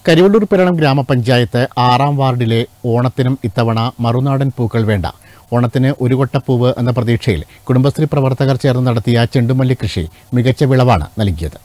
കരിവള്ളൂർ പിരണം ഗ്രാമപഞ്ചായത്ത് ആറാം വാർഡിലെ ഓണത്തിനും ഇത്തവണ മറുനാടൻ പൂക്കൾ വേണ്ട ഓണത്തിന് ഒരു കൊട്ടപ്പൂവ് എന്ന പ്രതീക്ഷയിൽ കുടുംബശ്രീ പ്രവർത്തകർ ചേർന്ന് നടത്തിയ ചെണ്ടുമല്ലി കൃഷി മികച്ച വിളവാണ് നൽകിയത്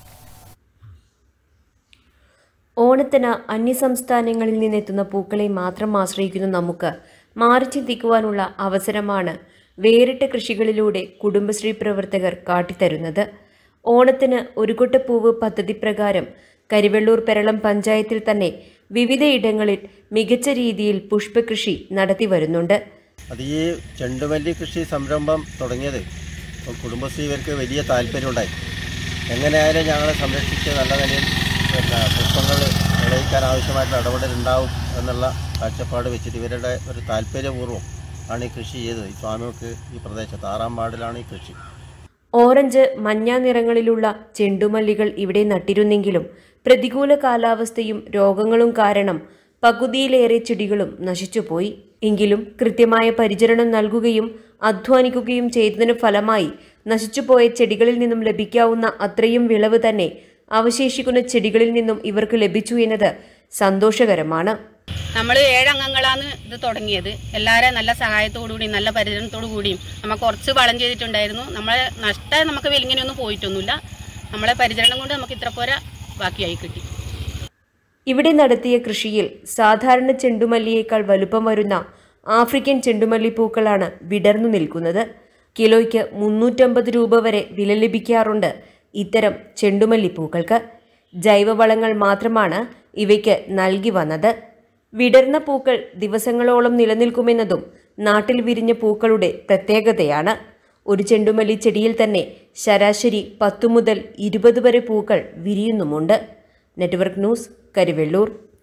ഓണത്തിന് അന്യസംസ്ഥാനങ്ങളിൽ നിന്നെത്തുന്ന പൂക്കളെ മാത്രം ആശ്രയിക്കുന്ന നമുക്ക് മാറി ചിന്തിക്കുവാനുള്ള അവസരമാണ് വേറിട്ട കൃഷികളിലൂടെ കുടുംബശ്രീ പ്രവർത്തകർ കാട്ടിത്തരുന്നത് ഓണത്തിന് ഒരു കൊട്ടപ്പൂവ് പദ്ധതി പ്രകാരം കരിവെള്ളൂർ പെരളം പഞ്ചായത്തിൽ തന്നെ വിവിധയിടങ്ങളിൽ മികച്ച രീതിയിൽ പുഷ്പകൃഷി നടത്തി വരുന്നുണ്ട് അത് ഈ ചെണ്ടുമല്ലി കൃഷി സംരംഭം തുടങ്ങിയത് കുടുംബശ്രീകർക്ക് വലിയ താല്പര്യമുണ്ടായി എങ്ങനെയായാലും ഞങ്ങളെ സംരക്ഷിച്ച് നല്ല നിലയിൽ പിന്നെ പുഷ്പങ്ങൾ വിളയിക്കാൻ ആവശ്യമായിട്ടുള്ള ഇടപെടലുണ്ടാവും എന്നുള്ള കാഴ്ചപ്പാട് വെച്ചിട്ട് ഇവരുടെ ഒരു താല്പര്യപൂർവ്വം ആണ് ഈ കൃഷി ചെയ്തത് ഈ സ്വാമികൾക്ക് ഈ പ്രദേശത്ത് ആറാം വാർഡിലാണ് ഈ കൃഷി ഓറഞ്ച് മഞ്ഞ നിറങ്ങളിലുള്ള ചെണ്ടുമല്ലികൾ ഇവിടെ നട്ടിരുന്നെങ്കിലും പ്രതികൂല കാലാവസ്ഥയും രോഗങ്ങളും കാരണം പകുതിയിലേറെ ചെടികളും നശിച്ചുപോയി എങ്കിലും കൃത്യമായ പരിചരണം നൽകുകയും അധ്വാനിക്കുകയും ചെയ്തതിന് ഫലമായി നശിച്ചുപോയ ചെടികളിൽ നിന്നും ലഭിക്കാവുന്ന അത്രയും വിളവ് തന്നെ അവശേഷിക്കുന്ന ചെടികളിൽ നിന്നും ഇവർക്ക് ലഭിച്ചു എന്നത് സന്തോഷകരമാണ് നമ്മൾ ഏഴംഗങ്ങളാണ് ഇത് തുടങ്ങിയത് എല്ലാവരും നല്ല സഹായത്തോടു കൂടിയും നല്ല പരിചരണത്തോടു കൂടിയും നമ്മൾ കുറച്ച് വളം ചെയ്തിട്ടുണ്ടായിരുന്നു നമ്മളെ നഷ്ടം നമുക്ക് വെലിങ്ങനെയൊന്നും പോയിട്ടൊന്നുമില്ല നമ്മളെ പരിചരണം കൊണ്ട് നമുക്ക് ഇത്ര പോരാ ബാക്കിയായി കിട്ടി ഇവിടെ നടത്തിയ കൃഷിയിൽ സാധാരണ ചെണ്ടുമല്ലിയേക്കാൾ വലുപ്പം വരുന്ന ആഫ്രിക്കൻ ചെണ്ടുമല്ലി പൂക്കളാണ് വിടർന്നു നിൽക്കുന്നത് കിലോയ്ക്ക് മുന്നൂറ്റമ്പത് രൂപ വരെ വില ലഭിക്കാറുണ്ട് ഇത്തരം ചെണ്ടുമല്ലി പൂക്കൾക്ക് ജൈവവളങ്ങൾ മാത്രമാണ് ഇവയ്ക്ക് നൽകി വന്നത് വിടർന്ന പൂക്കൾ ദിവസങ്ങളോളം നിലനിൽക്കുമെന്നതും നാട്ടിൽ വിരിഞ്ഞ പൂക്കളുടെ പ്രത്യേകതയാണ് ഒരു ചെണ്ടുമല്ലി ചെടിയിൽ തന്നെ ശരാശരി പത്തു മുതൽ ഇരുപത് വരെ പൂക്കൾ വിരിയുന്നുമുണ്ട് നെറ്റ്വർക്ക് ന്യൂസ് കരിവെള്ളൂർ